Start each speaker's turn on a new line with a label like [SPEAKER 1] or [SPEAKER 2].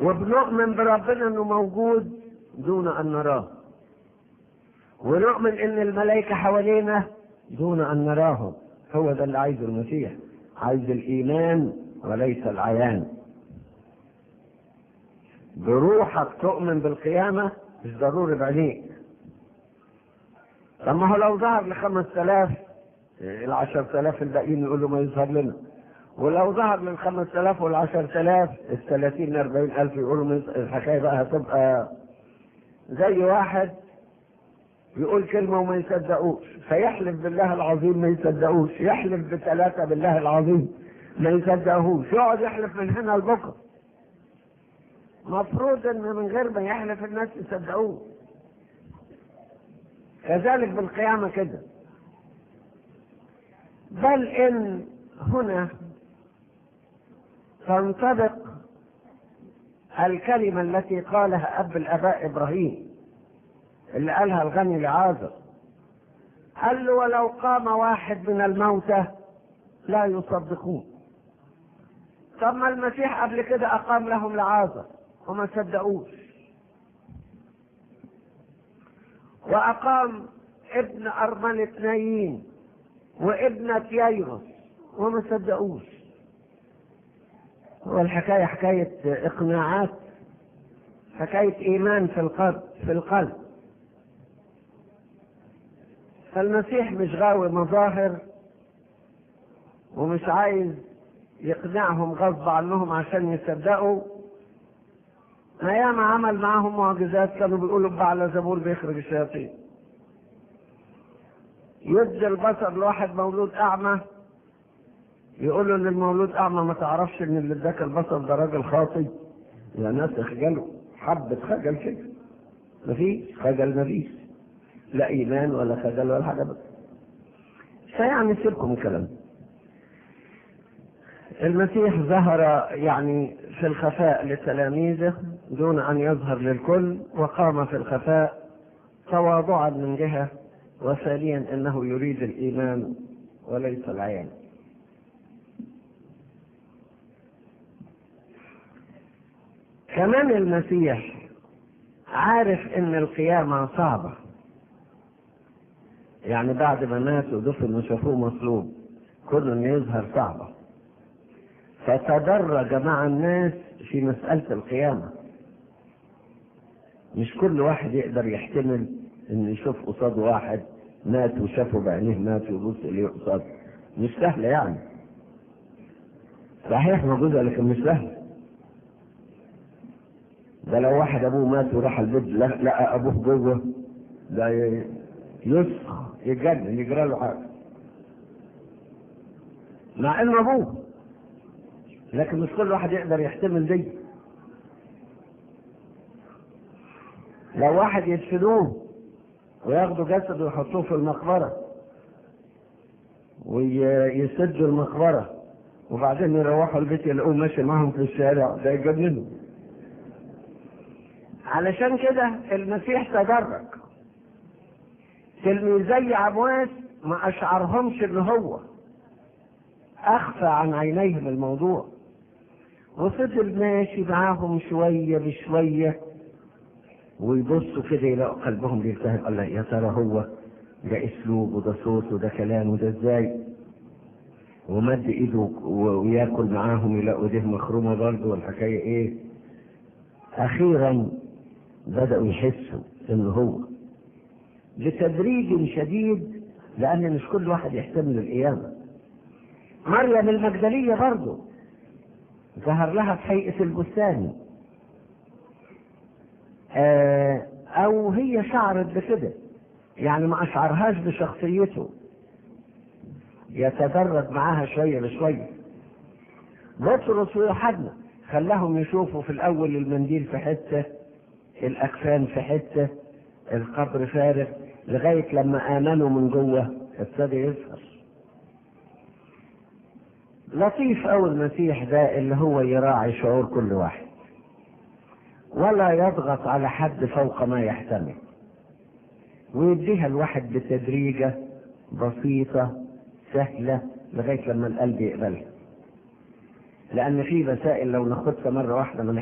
[SPEAKER 1] وبنؤمن بربنا انه موجود دون ان نراه ونؤمن ان الملائكة حوالينا دون ان نراهم هو ده اللي عايزه المسيح عايز الايمان وليس العيان بروحك تؤمن بالقيامة مش ضروري بعينيك طب ما هو لو ظهر لخمس تلاف العشر تلاف الباقيين يقولوا ما يظهر لنا ولو ظهر للخمس تلاف والعشر تلاف الثلاثين الاربعين الف يقولوا ما يظهر. الحكاية بقى هتبقى زي واحد يقول كلمة وما يصدقوش فيحلف بالله العظيم ما يصدقوش يحلف بثلاثة بالله العظيم ما يصدقوش يقعد يحلف من هنا لبكره مفروض ان من غير ما يحلف الناس يصدقوه كذلك بالقيامة كده بل ان هنا تنطبق الكلمة التي قالها أب الآباء إبراهيم اللي قالها الغني لعازر قال له ولو قام واحد من الموتى لا يصدقون طب ما المسيح قبل كده أقام لهم لعازر وما صدقوش وأقام ابن أرملة نايين وابنة ييروس وما صدقوش هو الحكاية حكاية إقناعات حكاية إيمان في القلب في القلب فالمسيح مش غاوي مظاهر ومش عايز يقنعهم غصب عنهم عشان يصدقوا ما ياما عمل معاهم معجزات كانوا بيقولوا بقى على زبور بيخرج الشياطين يدي البصر لواحد مولود اعمى يقولوا للمولود اعمى ما تعرفش ان اللي اداك البصر ده راجل خاطي يا ناس اخجلوا حبة خجل كده مفيش خجل مفيش لا ايمان ولا خجل ولا حاجه بس فيعني سيبكم الكلام ده المسيح ظهر يعني في الخفاء لتلاميذه دون ان يظهر للكل وقام في الخفاء تواضعا من جهه وثانيا انه يريد الايمان وليس العيان كمان المسيح عارف ان القيامه صعبه يعني بعد ما مات ودفن وشافوه مصلوب كل انه يظهر صعبه فتدرج مع الناس في مسألة القيامة مش كل واحد يقدر يحتمل ان يشوف قصاد واحد مات وشافه بعينيه مات ويبص اليه قصاد مش سهلة يعني صحيح موجودة لكن مش سهلة ده لو واحد ابوه مات وراح البيت لقى ابوه جوه ده يسخ يتجنن يجرى له حاجة مع انه ابوه لكن مش كل واحد يقدر يحتمل دي لو واحد يدفنوه وياخدوا جسده ويحطوه في المقبرة ويسدوا المقبرة وبعدين يروحوا البيت يلاقوه ماشي معهم في الشارع ده يجننوا علشان كده المسيح تدرج تلميذي عمواس ما اشعرهمش ان هو اخفى عن عينيهم الموضوع وفضل ماشي معاهم شوية بشوية ويبصوا كده يلاقوا قلبهم بيلتهب الله يا ترى هو ده اسلوب وده صوت وده كلام وده ازاي ومد ايده وياكل معاهم يلاقوا ايديه مخرومه برضه والحكايه ايه اخيرا بداوا يحسوا ان هو بتدريج شديد لان مش كل واحد يحتمل القيامه مريم المجدليه برضه ظهر لها في هيئه البستان آه او هي شعرت بكده يعني ما اشعرهاش بشخصيته يتدرج معاها شويه بشويه بطرس ويوحنا خلاهم يشوفوا في الاول المنديل في حته الاكفان في حته القبر فارغ لغايه لما امنوا من جوه ابتدى يظهر لطيف أوي المسيح ده اللي هو يراعي شعور كل واحد ولا يضغط على حد فوق ما يحتمل ويديها الواحد بتدريجة بسيطة سهلة لغاية لما القلب يقبلها لأن في مسائل لو ناخدها مرة واحدة ما